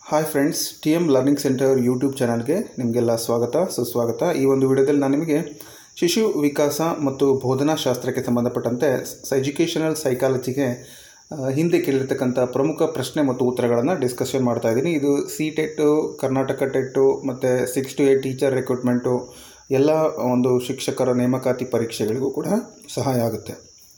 hi friends T M learning centre YouTube ಚಾನಲ್ಗೆ ನಿಮಗೆಲ್ಲ ಸ್ವಾಗತ ಸುಸ್ವಾಗತ ಈ ಒಂದು ವಿಡಿಯೋದಲ್ಲಿ ನಾನು ನಿಮಗೆ ಶಿಶು ವಿಕಾಸ ಮತ್ತು ಬೋಧನಾ ಶಾಸ್ತ್ರಕ್ಕೆ ಸಂಬಂಧಪಟ್ಟಂತೆ ಎಜುಕೇಷನಲ್ ಸೈಕಾಲಜಿಗೆ ಆ, ಹಿಂದೆ ಕೇಳಿರ್ತಕ್ಕಂಥ ಪ್ರಮುಖ ಪ್ರಶ್ನೆ ಮತ್ತು ಉತ್ತರಗಳನ್ನು ಡಿಸ್ಕಷನ್ ಮಾಡ್ತಾ ಇದ್ದೀನಿ ಇದು ಸಿ ಟೆಟ್ಟು ಕರ್ನಾಟಕ ಟೆಟ್ಟು ಮತ್ತು six to eight teacher recruitment ಎಲ್ಲ ಒಂದು ಶಿಕ್ಷಕರ ನೇಮಕಾತಿ ಪರೀಕ್ಷೆಗಳಿಗೂ ಕೂಡ ಸಹಾಯ ಆಗುತ್ತೆ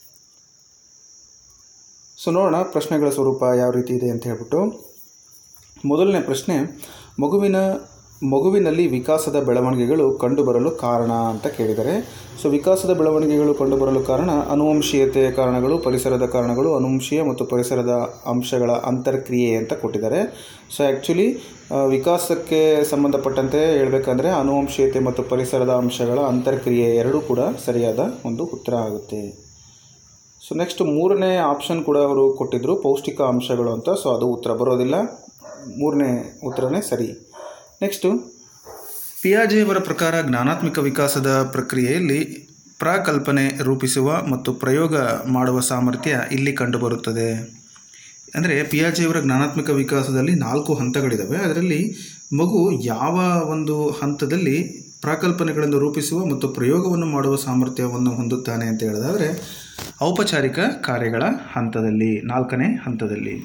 ಸೊ ನೋಡೋಣ ಪ್ರಶ್ನೆಗಳ ಸ್ವರೂಪ ಯಾವ ರೀತಿ ಇದೆ ಅಂತ ಹೇಳ್ಬಿಟ್ಟು ಮೊದಲನೇ ಪ್ರಶ್ನೆ ಮಗುವಿನ ಮಗುವಿನಲ್ಲಿ ವಿಕಾಸದ ಬೆಳವಣಿಗೆಗಳು ಕಂಡುಬರಲು ಕಾರಣ ಅಂತ ಕೇಳಿದ್ದಾರೆ ಸೊ ವಿಕಾಸದ ಬೆಳವಣಿಗೆಗಳು ಕಂಡುಬರಲು ಕಾರಣ ಅನುವಂಶೀಯತೆಯ ಕಾರಣಗಳು ಪರಿಸರದ ಕಾರಣಗಳು ಅನುವಂಶೀಯ ಮತ್ತು ಪರಿಸರದ ಅಂಶಗಳ ಅಂತರ್ಕ್ರಿಯೆ ಅಂತ ಕೊಟ್ಟಿದ್ದಾರೆ ಸೊ ಆ್ಯಕ್ಚುಲಿ ವಿಕಾಸಕ್ಕೆ ಸಂಬಂಧಪಟ್ಟಂತೆ ಹೇಳಬೇಕಂದ್ರೆ ಅನುವಂಶೀಯತೆ ಮತ್ತು ಪರಿಸರದ ಅಂಶಗಳ ಅಂತರ್ಕ್ರಿಯೆ ಎರಡೂ ಕೂಡ ಸರಿಯಾದ ಒಂದು ಉತ್ತರ ಆಗುತ್ತೆ ಸೊ ನೆಕ್ಸ್ಟ್ ಮೂರನೇ ಆಪ್ಷನ್ ಕೂಡ ಅವರು ಕೊಟ್ಟಿದ್ದರು ಪೌಷ್ಟಿಕ ಅಂಶಗಳು ಅಂತ ಸೊ ಅದು ಉತ್ತರ ಬರೋದಿಲ್ಲ ಮೂರನೇ ಉತ್ತರನೇ ಸರಿ ನೆಕ್ಸ್ಟು ಪಿಯಾಜೆಯವರ ಪ್ರಕಾರ ಜ್ಞಾನಾತ್ಮಕ ವಿಕಾಸದ ಪ್ರಕ್ರಿಯೆಯಲ್ಲಿ ಪ್ರಾಕಲ್ಪನೆ ರೂಪಿಸುವ ಮತ್ತು ಪ್ರಯೋಗ ಮಾಡುವ ಸಾಮರ್ಥ್ಯ ಇಲ್ಲಿ ಕಂಡುಬರುತ್ತದೆ ಅಂದರೆ ಪಿಯಾಜೆಯವರ ಜ್ಞಾನಾತ್ಮಕ ವಿಕಾಸದಲ್ಲಿ ನಾಲ್ಕು ಹಂತಗಳಿದ್ದಾವೆ ಅದರಲ್ಲಿ ಮಗು ಯಾವ ಒಂದು ಹಂತದಲ್ಲಿ ಪ್ರಾಕಲ್ಪನೆಗಳನ್ನು ರೂಪಿಸುವ ಮತ್ತು ಪ್ರಯೋಗವನ್ನು ಮಾಡುವ ಸಾಮರ್ಥ್ಯವನ್ನು ಹೊಂದುತ್ತಾನೆ ಅಂತ ಹೇಳಿದಾದರೆ ಔಪಚಾರಿಕ ಕಾರ್ಯಗಳ ಹಂತದಲ್ಲಿ ನಾಲ್ಕನೇ ಹಂತದಲ್ಲಿ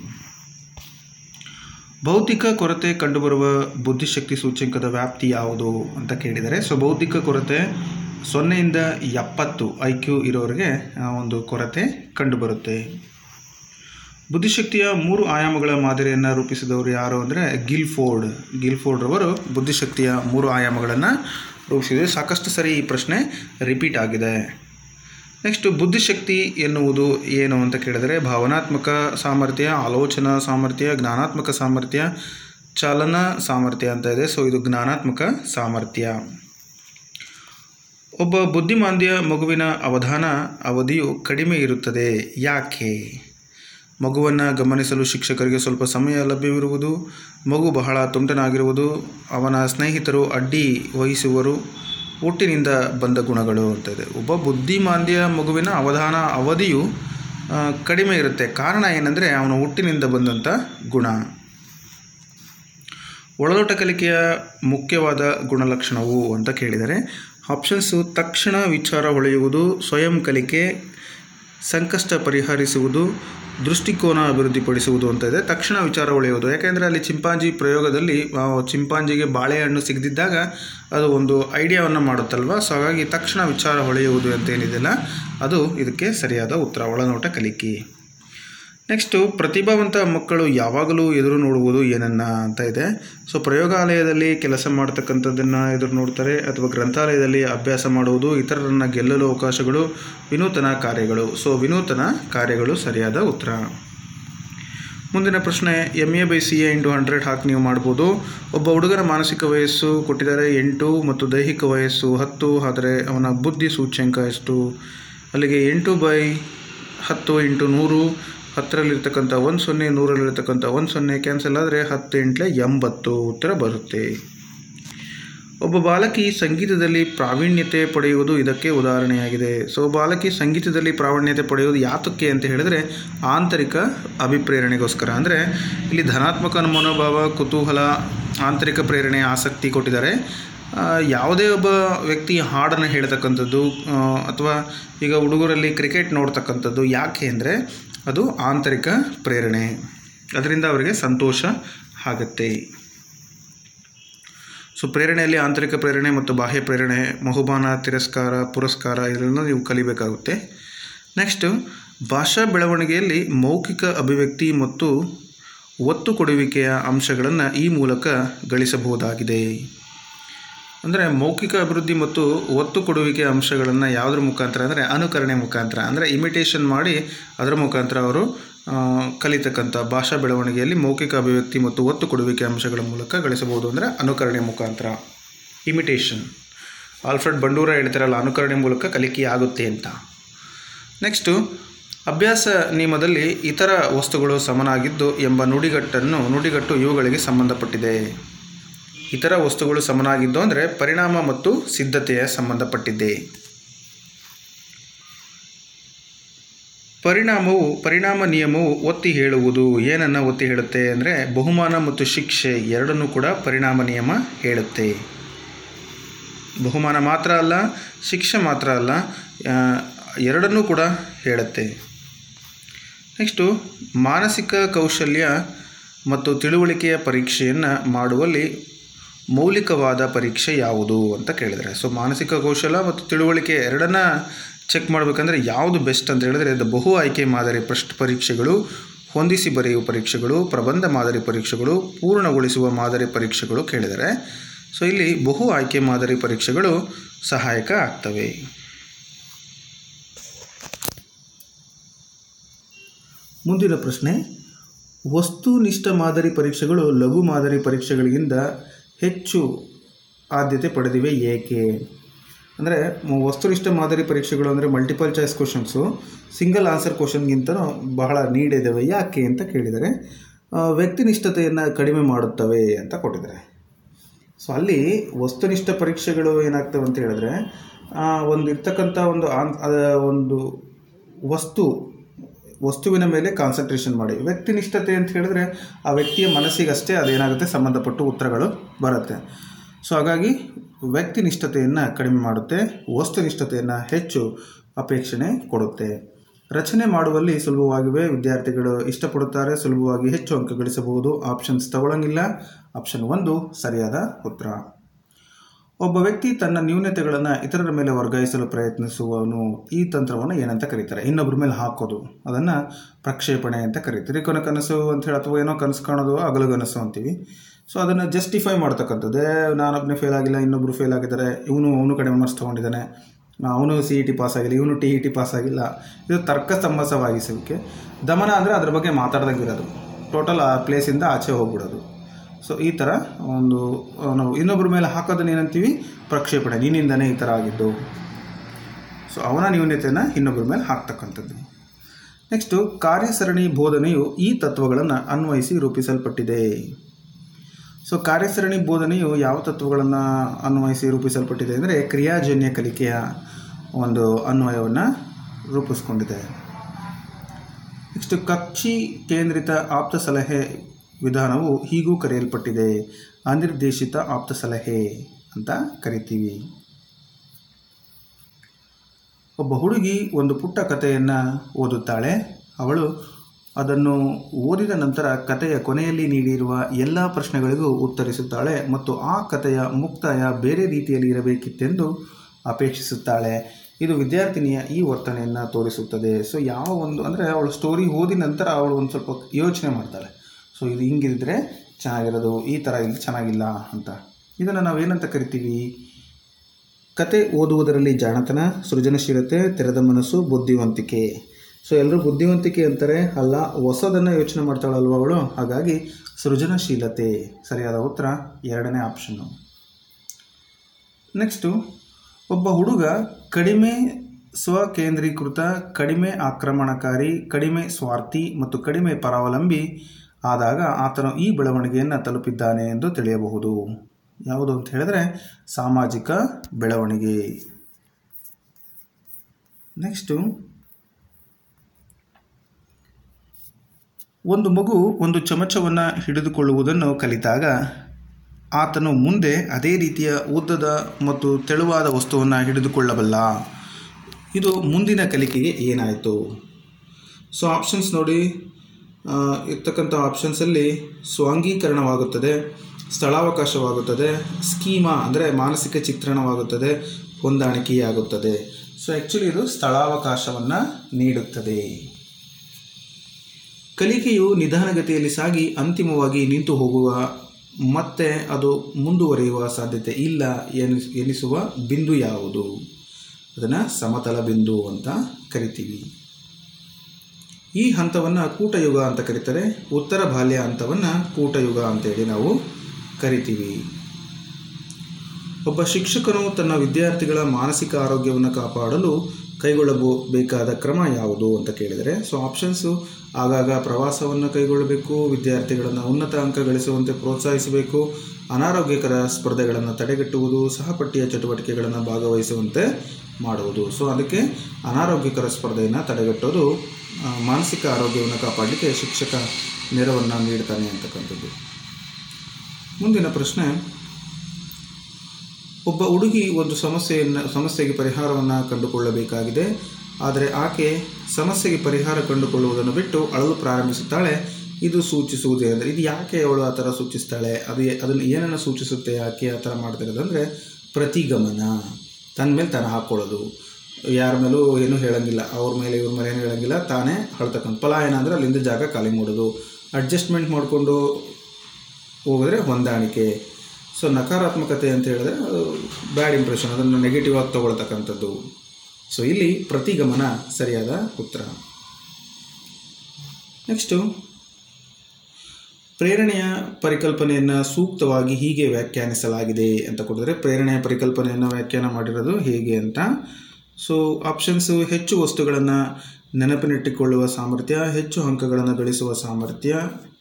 ಬೌದ್ಧಿಕ ಕೊರತೆ ಕಂಡುಬರುವ ಬುದ್ಧಿಶಕ್ತಿ ಸೂಚ್ಯಂಕದ ವ್ಯಾಪ್ತಿ ಯಾವುದು ಅಂತ ಕೇಳಿದರೆ ಸೊ ಬೌದ್ಧಿಕ ಕೊರತೆ ಸೊನ್ನೆಯಿಂದ ಎಪ್ಪತ್ತು ಐ ಕ್ಯೂ ಇರೋರಿಗೆ ಆ, ಒಂದು ಕೊರತೆ ಕಂಡುಬರುತ್ತೆ ಬುದ್ಧಿಶಕ್ತಿಯ ಮೂರು ಆಯಾಮಗಳ ಮಾದರಿಯನ್ನು ರೂಪಿಸಿದವರು ಯಾರು ಅಂದರೆ ಗಿಲ್ಫೋರ್ಡ್ ಗಿಲ್ಫೋರ್ಡ್ ರವರು ಬುದ್ಧಿಶಕ್ತಿಯ ಮೂರು ಆಯಾಮಗಳನ್ನು ರೂಪಿಸಿದೆ ಸಾಕಷ್ಟು ಸರಿ ಈ ಪ್ರಶ್ನೆ ರಿಪೀಟ್ ಆಗಿದೆ ನೆಕ್ಸ್ಟ್ ಬುದ್ಧಿಶಕ್ತಿ ಎನ್ನುವುದು ಏನು ಅಂತ ಕೇಳಿದರೆ ಭಾವನಾತ್ಮಕ ಸಾಮರ್ಥ್ಯ ಆಲೋಚನಾ ಸಾಮರ್ಥ್ಯ ಜ್ಞಾನಾತ್ಮಕ ಸಾಮರ್ಥ್ಯ ಚಾಲನಾ ಸಾಮರ್ಥ್ಯ ಅಂತ ಇದೆ ಸೊ ಇದು ಜ್ಞಾನಾತ್ಮಕ ಸಾಮರ್ಥ್ಯ ಒಬ್ಬ ಬುದ್ಧಿಮಾಂದ್ಯ ಮಗುವಿನ ಅವಧಾನ ಅವಧಿಯು ಕಡಿಮೆ ಇರುತ್ತದೆ ಯಾಕೆ ಮಗುವನ್ನು ಗಮನಿಸಲು ಶಿಕ್ಷಕರಿಗೆ ಸ್ವಲ್ಪ ಸಮಯ ಲಭ್ಯವಿರುವುದು ಮಗು ಬಹಳ ತುಂಟನಾಗಿರುವುದು ಅವನ ಸ್ನೇಹಿತರು ಅಡ್ಡಿ ವಹಿಸುವರು ಹುಟ್ಟಿನಿಂದ ಬಂದ ಗುಣಗಳು ಅಂತ ಇದೆ ಒಬ್ಬ ಬುದ್ಧಿಮಾಂದ್ಯ ಮಗುವಿನ ಅವಧಾನ ಅವಧಿಯು ಆ, ಕಡಿಮೆ ಇರುತ್ತೆ ಕಾರಣ ಏನಂದರೆ ಅವನ ಹುಟ್ಟಿನಿಂದ ಬಂದಂಥ ಗುಣ ಒಳನೋಟ ಕಲಿಕೆಯ ಮುಖ್ಯವಾದ ಗುಣಲಕ್ಷಣವು ಅಂತ ಕೇಳಿದರೆ ಆಪ್ಷನ್ಸು ತಕ್ಷಣ ವಿಚಾರ ಹೊಳೆಯುವುದು ಸ್ವಯಂ ಕಲಿಕೆ ಸಂಕಷ್ಟ ಪರಿಹರಿಸುವುದು ದೃಷ್ಟಿಕೋನ ಅಭಿವೃದ್ಧಿಪಡಿಸುವುದು ಅಂತ ಇದೆ ತಕ್ಷಣ ವಿಚಾರ ಹೊಳೆಯುವುದು ಯಾಕೆಂದರೆ ಅಲ್ಲಿ ಚಿಂಪಾಂಜಿ ಪ್ರಯೋಗದಲ್ಲಿ ಆ, ಚಿಂಪಾಂಜಿಗೆ ಬಾಳೆಹಣ್ಣು ಸಿಗದಿದ್ದಾಗ ಅದು ಒಂದು ಐಡಿಯಾವನ್ನು ಮಾಡುತ್ತಲ್ವ ಸೊ ಹಾಗಾಗಿ ತಕ್ಷಣ ವಿಚಾರ ಹೊಳೆಯುವುದು ಅಂತ ಏನಿದೆಯಲ್ಲ ಅದು ಇದಕ್ಕೆ ಸರಿಯಾದ ಉತ್ತರ ಒಳನೋಟ ಕಲಿಕೆ ನೆಕ್ಸ್ಟು ಪ್ರತಿಭಾವಂತ ಮಕ್ಕಳು ಯಾವಾಗಲೂ ಎದುರು ನೋಡುವುದು ಏನನ್ನ ಅಂತ ಇದೆ ಸೊ ಪ್ರಯೋಗಾಲಯದಲ್ಲಿ ಕೆಲಸ ಮಾಡ್ತಕ್ಕಂಥದ್ದನ್ನು ಎದುರು ನೋಡ್ತಾರೆ ಅಥವಾ ಗ್ರಂಥಾಲಯದಲ್ಲಿ ಅಭ್ಯಾಸ ಮಾಡುವುದು ಇತರರನ್ನು ಗೆಲ್ಲಲು ಅವಕಾಶಗಳು ವಿನೂತನ ಕಾರ್ಯಗಳು ಸೊ ವಿನೂತನ ಕಾರ್ಯಗಳು ಸರಿಯಾದ ಉತ್ತರ ಮುಂದಿನ ಪ್ರಶ್ನೆ M A by C A into hundred ಹಾಕಿ ನೀವು ಮಾಡ್ಬೋದು ಒಬ್ಬ ಹುಡುಗರ ಮಾನಸಿಕ ವಯಸ್ಸು ಕೊಟ್ಟಿದ್ದಾರೆ ಎಂಟು ಮತ್ತು ದೈಹಿಕ ವಯಸ್ಸು ಹತ್ತು ಆದರೆ ಅವನ ಬುದ್ಧಿ ಸೂಚ್ಯಂಕ ಎಷ್ಟು ಅಲ್ಲಿಗೆ ಎಂಟು ಬೈ ಹತ್ತು ಇಂಟು ನೂರು ಹತ್ತರಲ್ಲಿರ್ತಕ್ಕಂಥ ಒಂದು ಸೊನ್ನೆ ನೂರಲ್ಲಿರ್ತಕ್ಕಂಥ ಒಂದು ಸೊನ್ನೆ ಕ್ಯಾನ್ಸಲ್ ಆದರೆ ಹತ್ತು ಎಂಟ್ಲೆ ಎಂಬತ್ತು ಉತ್ತರ ಬರುತ್ತೆ ಒಬ್ಬ ಬಾಲಕಿ ಸಂಗೀತದಲ್ಲಿ ಪ್ರಾವೀಣ್ಯತೆ ಪಡೆಯುವುದು ಇದಕ್ಕೆ ಉದಾಹರಣೆಯಾಗಿದೆ ಸೊ ಬಾಲಕಿ ಸಂಗೀತದಲ್ಲಿ ಪ್ರಾವೀಣ್ಯತೆ ಪಡೆಯುವುದು ಯಾತಕ್ಕೆ ಅಂತ ಹೇಳಿದರೆ ಆಂತರಿಕ ಅಭಿಪ್ರೇರಣೆಗೋಸ್ಕರ ಅಂದರೆ ಇಲ್ಲಿ ಧನಾತ್ಮಕ ಮನೋಭಾವ ಕುತೂಹಲ ಆಂತರಿಕ ಪ್ರೇರಣೆ ಆಸಕ್ತಿ ಕೊಟ್ಟಿದ್ದಾರೆ ಆ, ಯಾವುದೇ ಒಬ್ಬ ವ್ಯಕ್ತಿ ಹಾಡನ್ನು ಹೇಳ್ತಕ್ಕಂಥದ್ದು ಆ, ಅಥವಾ ಈಗ ಹುಡುಗರಲ್ಲಿ ಕ್ರಿಕೆಟ್ ನೋಡ್ತಕ್ಕಂಥದ್ದು ಯಾಕೆ ಅಂದರೆ ಅದು ಆಂತರಿಕ ಪ್ರೇರಣೆ ಅದರಿಂದ ಅವರಿಗೆ ಸಂತೋಷ ಆಗುತ್ತೆ ಸೊ ಪ್ರೇರಣೆಯಲ್ಲಿ ಆಂತರಿಕ ಪ್ರೇರಣೆ ಮತ್ತು ಬಾಹ್ಯ ಪ್ರೇರಣೆ ಬಹುಮಾನ ತಿರಸ್ಕಾರ ಪುರಸ್ಕಾರ ಇದನ್ನು ನೀವು ಕಲಿಬೇಕಾಗುತ್ತೆ ನೆಕ್ಸ್ಟ್ ಭಾಷಾ ಬೆಳವಣಿಗೆಯಲ್ಲಿ ಮೌಖಿಕ ಅಭಿವ್ಯಕ್ತಿ ಮತ್ತು ಒತ್ತು ಕೊಡುವಿಕೆಯ ಅಂಶಗಳನ್ನು ಈ ಮೂಲಕ ಗಳಿಸಬಹುದಾಗಿದೆ ಅಂದರೆ ಮೌಖಿಕ ಅಭಿವೃದ್ಧಿ ಮತ್ತು ಒತ್ತು ಕೊಡುವಿಕೆ ಅಂಶಗಳನ್ನು ಯಾವುದ್ರ ಮುಖಾಂತರ ಅಂದರೆ ಅನುಕರಣೆ ಮುಖಾಂತರ ಅಂದರೆ ಇಮಿಟೇಷನ್ ಮಾಡಿ ಅದರ ಮುಖಾಂತರ ಅವರು ಆ, ಕಲಿತಕ್ಕಂಥ ಭಾಷಾ ಬೆಳವಣಿಗೆಯಲ್ಲಿ ಮೌಖಿಕ ಅಭಿವ್ಯಕ್ತಿ ಮತ್ತು ಒತ್ತು ಕೊಡುವಿಕೆ ಅಂಶಗಳ ಮೂಲಕ ಗಳಿಸಬಹುದು ಅಂದರೆ ಅನುಕರಣೆ ಮುಖಾಂತರ ಇಮಿಟೇಷನ್ ಆಲ್ಫ್ರೆಡ್ ಬಂಡೂರ ಹೇಳ್ತಾರಲ್ಲ ಅನುಕರಣೆ ಮೂಲಕ ಕಲಿಕೆ ಆಗುತ್ತೆ ಅಂತ ನೆಕ್ಸ್ಟು ಅಭ್ಯಾಸ ನಿಯಮದಲ್ಲಿ ಇತರ ವಸ್ತುಗಳು ಸಮನಾಗಿದ್ದು ಎಂಬ ನುಡಿಗಟ್ಟನ್ನು ನುಡಿಗಟ್ಟು ಇವುಗಳಿಗೆ ಸಂಬಂಧಪಟ್ಟಿದೆ ಇತರ ವಸ್ತುಗಳು ಸಮನಾಗಿದ್ದು ಅಂದರೆ ಪರಿಣಾಮ ಮತ್ತು ಸಿದ್ಧತೆಯ ಸಂಬಂಧಪಟ್ಟಿದೆ ಪರಿಣಾಮವು ಪರಿಣಾಮ ನಿಯಮವು ಒತ್ತಿ ಹೇಳುವುದು ಏನನ್ನು ಒತ್ತಿ ಹೇಳುತ್ತೆ ಅಂದರೆ ಬಹುಮಾನ ಮತ್ತು ಶಿಕ್ಷೆ ಎರಡನ್ನೂ ಕೂಡ ಪರಿಣಾಮ ನಿಯಮ ಹೇಳುತ್ತೆ ಬಹುಮಾನ ಮಾತ್ರ ಅಲ್ಲ ಶಿಕ್ಷೆ ಮಾತ್ರ ಅಲ್ಲ ಆ, ಎರಡನ್ನೂ ಕೂಡ ಹೇಳುತ್ತೆ ನೆಕ್ಸ್ಟು ಮಾನಸಿಕ ಕೌಶಲ್ಯ ಮತ್ತು ತಿಳುವಳಿಕೆಯ ಪರೀಕ್ಷೆಯನ್ನು ಮಾಡುವಲ್ಲಿ ಮೌಲಿಕವಾದ ಪರೀಕ್ಷೆ ಯಾವುದು ಅಂತ ಕೇಳಿದರೆ ಸೊ ಮಾನಸಿಕ ಕೌಶಲ ಮತ್ತು ತಿಳುವಳಿಕೆ ಎರಡನ್ನ ಚೆಕ್ ಮಾಡಬೇಕಂದ್ರೆ ಯಾವುದು ಬೆಸ್ಟ್ ಅಂತ ಹೇಳಿದ್ರೆ ಇದು ಬಹು ಆಯ್ಕೆ ಮಾದರಿ ಪ್ರಶ್ನೆ ಪರೀಕ್ಷೆಗಳು ಹೊಂದಿಸಿ ಬರೆಯುವ ಪರೀಕ್ಷೆಗಳು ಪ್ರಬಂಧ ಮಾದರಿ ಪರೀಕ್ಷೆಗಳು ಪೂರ್ಣಗೊಳಿಸುವ ಮಾದರಿ ಪರೀಕ್ಷೆಗಳು ಕೇಳಿದರೆ ಸೊ ಇಲ್ಲಿ ಬಹು ಆಯ್ಕೆ ಮಾದರಿ ಪರೀಕ್ಷೆಗಳು ಸಹಾಯಕ ಆಗ್ತವೆ ಮುಂದಿನ ಪ್ರಶ್ನೆ ವಸ್ತುನಿಷ್ಠ ಮಾದರಿ ಪರೀಕ್ಷೆಗಳು ಲಘು ಮಾದರಿ ಪರೀಕ್ಷೆಗಳಿಗಿಂತ ಹೆಚ್ಚು ಆದ್ಯತೆ ಪಡೆದಿವೆ ಏಕೆ ಅಂದರೆ ವಸ್ತುನಿಷ್ಠ ಮಾದರಿ ಪರೀಕ್ಷೆಗಳು ಅಂದರೆ multiple choice questions single answer ಕ್ವಶನ್ಗಿಂತ ಬಹಳ ನೀಡಿದ್ದಾವೆ ಯಾಕೆ ಅಂತ ಕೇಳಿದರೆ ಆ, ವ್ಯಕ್ತಿನಿಷ್ಠತೆಯನ್ನು ಕಡಿಮೆ ಮಾಡುತ್ತವೆ ಅಂತ ಕೊಟ್ಟಿದ್ದಾರೆ ಸೊ ಅಲ್ಲಿ ವಸ್ತುನಿಷ್ಠ ಪರೀಕ್ಷೆಗಳು ಏನಾಗ್ತವೆ ಅಂತ ಹೇಳಿದ್ರೆ ಆ, ಒಂದು ಇರ್ತಕ್ಕಂಥ ಒಂದು ಆನ್ ಅದ ಒಂದು ವಸ್ತು ವಸ್ತುವಿನ ಮೇಲೆ ಕಾನ್ಸಂಟ್ರೇಷನ್ ಮಾಡಿ ವ್ಯಕ್ತಿನಿಷ್ಠತೆ ಅಂತ ಹೇಳಿದ್ರೆ ಆ ವ್ಯಕ್ತಿಯ ಮನಸ್ಸಿಗಷ್ಟೇ ಅದೇನಾಗುತ್ತೆ ಸಂಬಂಧಪಟ್ಟು ಉತ್ತರಗಳು ಬರುತ್ತೆ ಸೊ ಹಾಗಾಗಿ ವ್ಯಕ್ತಿನಿಷ್ಠತೆಯನ್ನು ಕಡಿಮೆ ಮಾಡುತ್ತೆ ವಸ್ತುನಿಷ್ಠತೆಯನ್ನು ಹೆಚ್ಚು ಅಪೇಕ್ಷಣೆ ಕೊಡುತ್ತೆ ರಚನೆ ಮಾಡುವಲ್ಲಿ ಸುಲಭವಾಗಿವೆ ವಿದ್ಯಾರ್ಥಿಗಳು ಇಷ್ಟಪಡುತ್ತಾರೆ ಸುಲಭವಾಗಿ ಹೆಚ್ಚು ಅಂಕ ಗಳಿಸಬಹುದು ಆಪ್ಷನ್ಸ್ ತಗೊಳ್ಳಂಗಿಲ್ಲ ಆಪ್ಷನ್ ಒಂದು ಸರಿಯಾದ ಉತ್ತರ ಒಬ್ಬ ವ್ಯಕ್ತಿ ತನ್ನ ನ್ಯೂನತೆಗಳನ್ನು ಇತರರ ಮೇಲೆ ವರ್ಗಾಯಿಸಲು ಪ್ರಯತ್ನಿಸುವವನು ಈ ತಂತ್ರವನ್ನು ಏನಂತ ಕರೀತಾರೆ ಇನ್ನೊಬ್ಬರ ಮೇಲೆ ಹಾಕೋದು ಅದನ್ನು ಪ್ರಕ್ಷೇಪಣೆ ಅಂತ ಕರೀತಾರೆ ಕೊನೆ ಕನಸು ಅಂತ ಹೇಳಿ ಅಥವಾ ಏನೋ ಕನಸು ಕಾಣೋದು ಹಗಲುಗನಸು ಅಂತೀವಿ ಸೊ ಅದನ್ನು ಜಸ್ಟಿಫೈ ಮಾಡ್ತಕ್ಕಂಥದ್ದೇ ನಾನೊಬ್ಬನೇ ಫೇಲ್ ಆಗಿಲ್ಲ ಇನ್ನೊಬ್ಬರು ಫೇಲ್ ಆಗಿದ್ದಾರೆ ಇವನು ಅವನು ಕಡಿಮೆ ಮಾರ್ಕ್ಸ್ ತೊಗೊಂಡಿದ್ದಾನೆ ಅವನು ಸಿ ಇ ಟಿ ಪಾಸ್ ಆಗಿಲ್ಲ ಇವನು ಟಿ ಇ ಟಿ ಪಾಸ್ ಆಗಿಲ್ಲ ಇದು ತರ್ಕ ಸಮ್ಮಸವಾಗಿಸುವಿಕೆ ದಮನ ಅಂದರೆ ಅದ್ರ ಬಗ್ಗೆ ಮಾತಾಡ್ದಂಗಿರೋದು ಟೋಟಲ್ ಆ ಪ್ಲೇಸಿಂದ ಆಚೆ ಹೋಗ್ಬಿಡೋದು ಸೊ ಈ ಥರ ಒಂದು ಆ, ನಾವು ಇನ್ನೊಬ್ಬರ ಮೇಲೆ ಹಾಕೋದನ್ನ ಏನಂತೀವಿ ಪ್ರಕ್ಷೇಪಣೆ ನಿನ್ನಿಂದನೇ ಈ ಥರ ಆಗಿದ್ದು ಸೊ ಅವನ ನ್ಯೂನತೆಯನ್ನು ಇನ್ನೊಬ್ಬರ ಮೇಲೆ ಹಾಕ್ತಕ್ಕಂಥದ್ದು ನೆಕ್ಸ್ಟು ಕಾರ್ಯಸರಣಿ ಬೋಧನೆಯು ಈ ತತ್ವಗಳನ್ನು ಅನ್ವಯಿಸಿ ರೂಪಿಸಲ್ಪಟ್ಟಿದೆ ಸೊ ಕಾರ್ಯಸರಣಿ ಬೋಧನೆಯು ಯಾವ ತತ್ವಗಳನ್ನು ಅನ್ವಯಿಸಿ ರೂಪಿಸಲ್ಪಟ್ಟಿದೆ ಅಂದರೆ ಕ್ರಿಯಾಜನ್ಯ ಕಲಿಕೆಯ ಒಂದು ಅನ್ವಯವನ್ನು ರೂಪಿಸ್ಕೊಂಡಿದೆ ನೆಕ್ಸ್ಟ್ ಕಕ್ಷಿ ಕೇಂದ್ರಿತ ಆಪ್ತ ಸಲಹೆ ವಿಧಾನವು ಹೀಗೂ ಕರೆಯಲ್ಪಟ್ಟಿದೆ ಅನಿರ್ದೇಶಿತ ಆಪ್ತ ಸಲಹೆ ಅಂತ ಕರಿತೀವಿ ಒಬ್ಬ ಹುಡುಗಿ ಒಂದು ಪುಟ್ಟ ಕಥೆಯನ್ನು ಓದುತ್ತಾಳೆ ಅವಳು ಅದನ್ನು ಓದಿದ ನಂತರ ಕಥೆಯ ಕೊನೆಯಲ್ಲಿ ನೀಡಿರುವ ಎಲ್ಲ ಪ್ರಶ್ನೆಗಳಿಗೂ ಉತ್ತರಿಸುತ್ತಾಳೆ ಮತ್ತು ಆ ಕಥೆಯ ಮುಕ್ತಾಯ ಬೇರೆ ರೀತಿಯಲ್ಲಿ ಇರಬೇಕಿತ್ತೆಂದು ಅಪೇಕ್ಷಿಸುತ್ತಾಳೆ ಇದು ವಿದ್ಯಾರ್ಥಿನಿಯ ಈ ವರ್ತನೆಯನ್ನು ತೋರಿಸುತ್ತದೆ ಸೊ ಯಾವ ಒಂದು ಅಂದರೆ ಅವಳು ಸ್ಟೋರಿ ಓದಿದ ನಂತರ ಅವಳು ಒಂದು ಸ್ವಲ್ಪ ಯೋಚನೆ ಮಾಡ್ತಾಳೆ ಸೊ ಇದು ಹಿಂಗಿದ್ರೆ ಚೆನ್ನಾಗಿರೋದು ಈ ಥರ ಇಲ್ಲಿ ಚೆನ್ನಾಗಿಲ್ಲ ಅಂತ ಇದನ್ನು ನಾವೇನಂತ ಕರಿತೀವಿ ಕತೆ ಓದುವುದರಲ್ಲಿ ಜಾಣತನ ಸೃಜನಶೀಲತೆ ತೆರೆದ ಮನಸ್ಸು ಬುದ್ಧಿವಂತಿಕೆ ಸೊ ಎಲ್ಲರೂ ಬುದ್ಧಿವಂತಿಕೆ ಅಂತಾರೆ ಅಲ್ಲ ಹೊಸದನ್ನು ಯೋಚನೆ ಮಾಡ್ತಾಳಲ್ವ ಅವಳು ಹಾಗಾಗಿ ಸೃಜನಶೀಲತೆ ಸರಿಯಾದ ಉತ್ತರ ಎರಡನೇ ಆಪ್ಷನ್ನು ನೆಕ್ಸ್ಟು ಒಬ್ಬ ಹುಡುಗ ಕಡಿಮೆ ಸ್ವಕೇಂದ್ರೀಕೃತ ಕಡಿಮೆ ಆಕ್ರಮಣಕಾರಿ ಕಡಿಮೆ ಸ್ವಾರ್ಥಿ ಮತ್ತು ಕಡಿಮೆ ಪರಾವಲಂಬಿ ಆದಾಗ ಆತನು ಈ ಬೆಳವಣಿಗೆಯನ್ನು ತಲುಪಿದ್ದಾನೆ ಎಂದು ತಿಳಿಯಬಹುದು ಯಾವುದು ಅಂತ ಹೇಳಿದ್ರೆ ಸಾಮಾಜಿಕ ಬೆಳವಣಿಗೆ ನೆಕ್ಸ್ಟು ಒಂದು ಮಗು ಒಂದು ಚಮಚವನ್ನು ಹಿಡಿದುಕೊಳ್ಳುವುದನ್ನು ಕಲಿತಾಗ ಆತನು ಮುಂದೆ ಅದೇ ರೀತಿಯ ಉದ್ದದ ಮತ್ತು ತೆಳುವಾದ ವಸ್ತುವನ್ನು ಹಿಡಿದುಕೊಳ್ಳಬಲ್ಲ ಇದು ಮುಂದಿನ ಕಲಿಕೆಗೆ ಏನಾಯಿತು ಸೊ ಆಪ್ಷನ್ಸ್ ನೋಡಿ ಆ, ಇರ್ತಕ್ಕಂಥ ಆಪ್ಷನ್ಸಲ್ಲಿ ಸ್ವಾಂಗೀಕರಣವಾಗುತ್ತದೆ ಸ್ಥಳಾವಕಾಶವಾಗುತ್ತದೆ ಸ್ಕೀಮಾ ಅಂದರೆ ಮಾನಸಿಕ ಚಿತ್ರಣವಾಗುತ್ತದೆ ಹೊಂದಾಣಿಕೆಯಾಗುತ್ತದೆ ಸೊ ಆ್ಯಕ್ಚುಲಿ ಇದು ಸ್ಥಳಾವಕಾಶವನ್ನು ನೀಡುತ್ತದೆ ಕಲಿಕೆಯು ನಿಧಾನಗತಿಯಲ್ಲಿ ಸಾಗಿ ಅಂತಿಮವಾಗಿ ನಿಂತು ಹೋಗುವ ಮತ್ತೆ ಅದು ಮುಂದುವರಿಯುವ ಸಾಧ್ಯತೆ ಇಲ್ಲ ಎನಿಸ್ ಎನಿಸುವ ಬಿಂದು ಯಾವುದು ಅದನ್ನು ಸಮತಲ ಬಿಂದು ಅಂತ ಕರಿತೀವಿ ಈ ಹಂತವನ್ನು ಕೂಟಯುಗ ಅಂತ ಕರೀತಾರೆ ಉತ್ತರ ಬಾಲ್ಯ ಹಂತವನ್ನು ಕೂಟಯುಗ ಅಂತೇಳಿ ನಾವು ಕರಿತೀವಿ ಒಬ್ಬ ಶಿಕ್ಷಕನು ತನ್ನ ವಿದ್ಯಾರ್ಥಿಗಳ ಮಾನಸಿಕ ಆರೋಗ್ಯವನ್ನು ಕಾಪಾಡಲು ಕೈಗೊಳ್ಳಬೇಕಾದ ಕ್ರಮ ಯಾವುದು ಅಂತ ಕೇಳಿದರೆ ಸೊ ಆಪ್ಷನ್ಸು ಆಗಾಗ ಪ್ರವಾಸವನ್ನು ಕೈಗೊಳ್ಳಬೇಕು ವಿದ್ಯಾರ್ಥಿಗಳನ್ನು ಉನ್ನತ ಅಂಕ ಗಳಿಸುವಂತೆ ಪ್ರೋತ್ಸಾಹಿಸಬೇಕು ಅನಾರೋಗ್ಯಕರ ಸ್ಪರ್ಧೆಗಳನ್ನು ತಡೆಗಟ್ಟುವುದು ಸಹಪಠ್ಯ ಚಟುವಟಿಕೆಗಳನ್ನು ಭಾಗವಹಿಸುವಂತೆ ಮಾಡುವುದು ಸೊ ಅದಕ್ಕೆ ಅನಾರೋಗ್ಯಕರ ಸ್ಪರ್ಧೆಯನ್ನು ತಡೆಗಟ್ಟೋದು ಆ, ಮಾನಸಿಕ ಆರೋಗ್ಯವನ್ನು ಕಾಪಾಡಲಿಕ್ಕೆ ಶಿಕ್ಷಕ ನೆರವನ್ನು ನೀಡ್ತಾನೆ ಅಂತಕ್ಕಂಥದ್ದು ಮುಂದಿನ ಪ್ರಶ್ನೆ ಒಬ್ಬ ಹುಡುಗಿ ಒಂದು ಸಮಸ್ಯೆಯನ್ನು ಸಮಸ್ಯೆಗೆ ಪರಿಹಾರವನ್ನು ಕಂಡುಕೊಳ್ಳಬೇಕಾಗಿದೆ ಆದರೆ ಆಕೆ ಸಮಸ್ಯೆಗೆ ಪರಿಹಾರ ಕಂಡುಕೊಳ್ಳುವುದನ್ನು ಬಿಟ್ಟು ಅಳಲು ಪ್ರಾರಂಭಿಸುತ್ತಾಳೆ ಇದು ಸೂಚಿಸುವುದೇ ಅಂದರೆ ಇದು ಯಾಕೆ ಅವಳು ಆ ಥರ ಸೂಚಿಸ್ತಾಳೆ ಅದು ಏ- ಅದನ್ನು ಏನನ್ನು ಸೂಚಿಸುತ್ತೆ ಯಾಕೆ ಆ ಥರ ಮಾಡ್ತಿರೋದಂದರೆ ಪ್ರತಿಗಮನ ತನ್ನ ಮೇಲೆ ತಾನು ಹಾಕ್ಕೊಳ್ಳೋದು ಯಾರ ಮೇಲೂ ಏನೂ ಹೇಳಂಗಿಲ್ಲ ಅವ್ರ ಮೇಲೆ ಇವ್ರ ಮೇಲೆ ಏನು ಹೇಳಂಗಿಲ್ಲ ತಾನೇ ಹೇಳ್ತಕ್ಕಂಥ ಪಲಾಯನ ಅಂದರೆ ಅಲ್ಲಿಂದ ಜಾಗ ಖಾಲಿ ಮಾಡೋದು ಅಡ್ಜಸ್ಟ್ಮೆಂಟ್ ಮಾಡಿಕೊಂಡು ಹೋಗಿದ್ರೆ ಹೊಂದಾಣಿಕೆ ಸೊ ನಕಾರಾತ್ಮಕತೆ ಅಂತ ಹೇಳಿದ್ರೆ ಬ್ಯಾಡ್ ಇಂಪ್ರೆಷನ್ ಅದನ್ನು ನೆಗೆಟಿವ್ ಆಗಿ ತಗೊಳ್ತಕ್ಕಂಥದ್ದು ಸೊ ಇಲ್ಲಿ ಪ್ರತಿಗಮನ ಸರಿಯಾದ ಉತ್ತರ ನೆಕ್ಸ್ಟು ಪ್ರೇರಣೆಯ ಪರಿಕಲ್ಪನೆಯನ್ನು ಸೂಕ್ತವಾಗಿ ಹೀಗೆ ವ್ಯಾಖ್ಯಾನಿಸಲಾಗಿದೆ ಅಂತ ಕೊಟ್ಟಿದ್ರೆ ಪ್ರೇರಣೆಯ ಪರಿಕಲ್ಪನೆಯನ್ನು ವ್ಯಾಖ್ಯಾನ ಮಾಡಿರೋದು ಹೇಗೆ ಅಂತ ಸೊ ಆಪ್ಷನ್ಸು ಹೆಚ್ಚು ವಸ್ತುಗಳನ್ನು ನೆನಪಿನಿಟ್ಟುಕೊಳ್ಳುವ ಸಾಮರ್ಥ್ಯ ಹೆಚ್ಚು ಅಂಕಗಳನ್ನು ಗಳಿಸುವ ಸಾಮರ್ಥ್ಯ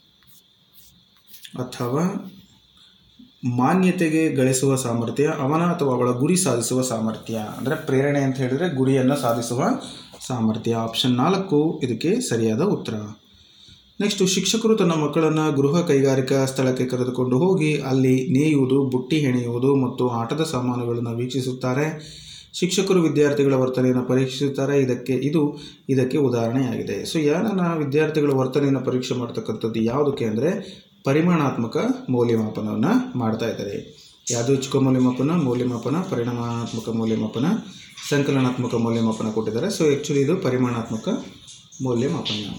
ಅಥವಾ ಮಾನ್ಯತೆಗೆ ಗಳಿಸುವ ಸಾಮರ್ಥ್ಯ ಅವನ ಅಥವಾ ಅವಳ ಗುರಿ ಸಾಧಿಸುವ ಸಾಮರ್ಥ್ಯ ಅಂದರೆ ಪ್ರೇರಣೆ ಅಂತ ಹೇಳಿದರೆ ಗುರಿಯನ್ನು ಸಾಧಿಸುವ ಸಾಮರ್ಥ್ಯ ಆಪ್ಷನ್ ನಾಲ್ಕು ಇದಕ್ಕೆ ಸರಿಯಾದ ಉತ್ತರ ನೆಕ್ಸ್ಟು ಶಿಕ್ಷಕರು ತನ್ನ ಮಕ್ಕಳನ್ನು ಗೃಹ ಕೈಗಾರಿಕಾ ಸ್ಥಳಕ್ಕೆ ಕರೆದುಕೊಂಡು ಹೋಗಿ ಅಲ್ಲಿ ನೇಯುವುದು ಬುಟ್ಟಿ ಹೆಣೆಯುವುದು ಮತ್ತು ಆಟದ ಸಾಮಾನುಗಳನ್ನು ವೀಕ್ಷಿಸುತ್ತಾರೆ ಶಿಕ್ಷಕರು ವಿದ್ಯಾರ್ಥಿಗಳ ವರ್ತನೆಯನ್ನು ಪರೀಕ್ಷಿಸುತ್ತಾರೆ ಇದಕ್ಕೆ ಇದು ಇದಕ್ಕೆ ಉದಾಹರಣೆಯಾಗಿದೆ ಸೊ ಯಾರನ್ನ ವಿದ್ಯಾರ್ಥಿಗಳ ವರ್ತನೆಯನ್ನು ಪರೀಕ್ಷೆ ಮಾಡ್ತಕ್ಕಂಥದ್ದು ಯಾವುದಕ್ಕೆ ಅಂದರೆ ಪರಿಮಾಣಾತ್ಮಕ ಮೌಲ್ಯಮಾಪನವನ್ನು ಮಾಡ್ತಾ ಇದ್ದಾರೆ ಯಾದೃಚ್ಛಿಕ ಮೌಲ್ಯಮಾಪನ ಮೌಲ್ಯಮಾಪನ ಪರಿಣಾಮಾತ್ಮಕ ಮೌಲ್ಯಮಾಪನ ಸಂಕಲನಾತ್ಮಕ ಮೌಲ್ಯಮಾಪನ ಕೊಟ್ಟಿದ್ದಾರೆ ಸೊ ಆ್ಯಕ್ಚುಲಿ ಇದು ಪರಿಮಾಣಾತ್ಮಕ ಮೌಲ್ಯಮಾಪನ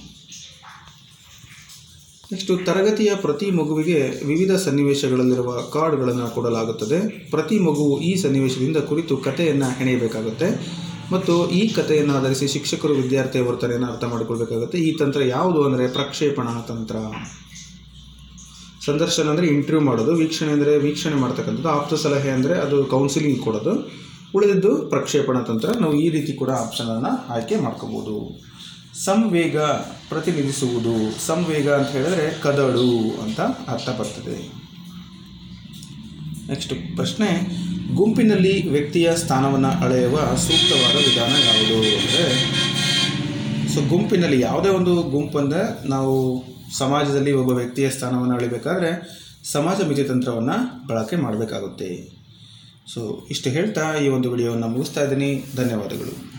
ನೆಕ್ಸ್ಟು ತರಗತಿಯ ಪ್ರತಿ ಮಗುವಿಗೆ ವಿವಿಧ ಸನ್ನಿವೇಶಗಳಲ್ಲಿರುವ ಕಾರ್ಡ್ಗಳನ್ನು ಕೊಡಲಾಗುತ್ತದೆ ಪ್ರತಿ ಮಗುವು ಈ ಸನ್ನಿವೇಶದಿಂದ ಕುರಿತು ಕಥೆಯನ್ನು ಹೆಣೆಯಬೇಕಾಗುತ್ತೆ ಮತ್ತು ಈ ಕಥೆಯನ್ನು ಆಧರಿಸಿ ಶಿಕ್ಷಕರು ವಿದ್ಯಾರ್ಥಿಯ ವರ್ತನೆಯನ್ನು ಅರ್ಥ ಮಾಡಿಕೊಳ್ಬೇಕಾಗುತ್ತೆ ಈ ತಂತ್ರ ಯಾವುದು ಅಂದರೆ ಪ್ರಕ್ಷೇಪಣಾ ತಂತ್ರ ಸಂದರ್ಶನ ಅಂದರೆ ಇಂಟರ್ವ್ಯೂ ಮಾಡೋದು ವೀಕ್ಷಣೆ ಅಂದರೆ ವೀಕ್ಷಣೆ ಮಾಡ್ತಕ್ಕಂಥದ್ದು ಆಪ್ತ ಸಲಹೆ ಅಂದರೆ ಅದು ಕೌನ್ಸಿಲಿಂಗ್ ಕೊಡೋದು ಉಳಿದಿದ್ದು ಪ್ರಕ್ಷೇಪಣ ತಂತ್ರ ನಾವು ಈ ರೀತಿ ಕೂಡ ಆಪ್ಷನನ್ನು ಆಯ್ಕೆ ಮಾಡ್ಕೋಬೋದು ಸಂವೇಗ ಪ್ರತಿನಿಧಿಸುವುದು ಸಂವೇಗ ಅಂತ ಹೇಳಿದ್ರೆ ಕದಡು ಅಂತ ಅರ್ಥ ಬರ್ತದೆ ನೆಕ್ಸ್ಟ್ ಪ್ರಶ್ನೆ ಗುಂಪಿನಲ್ಲಿ ವ್ಯಕ್ತಿಯ ಸ್ಥಾನವನ್ನು ಅಳೆಯುವ ಸೂಕ್ತವಾದ ವಿಧಾನ ಯಾವುದು ಅಂದರೆ ಸೊ ಗುಂಪಿನಲ್ಲಿ ಯಾವುದೇ ಒಂದು ಗುಂಪಂದರೆ ನಾವು ಸಮಾಜದಲ್ಲಿ ಒಬ್ಬ ವ್ಯಕ್ತಿಯ ಸ್ಥಾನವನ್ನು ಅಳಿಬೇಕಾದ್ರೆ ಸಮಾಜ ಮಿತಿ ತಂತ್ರವನ್ನು ಬಳಕೆ ಮಾಡಬೇಕಾಗುತ್ತೆ ಸೊ ಇಷ್ಟು ಹೇಳ್ತಾ ಈ ಒಂದು ವಿಡಿಯೋವನ್ನು ಮುಗಿಸ್ತಾ ಇದ್ದೀನಿ ಧನ್ಯವಾದಗಳು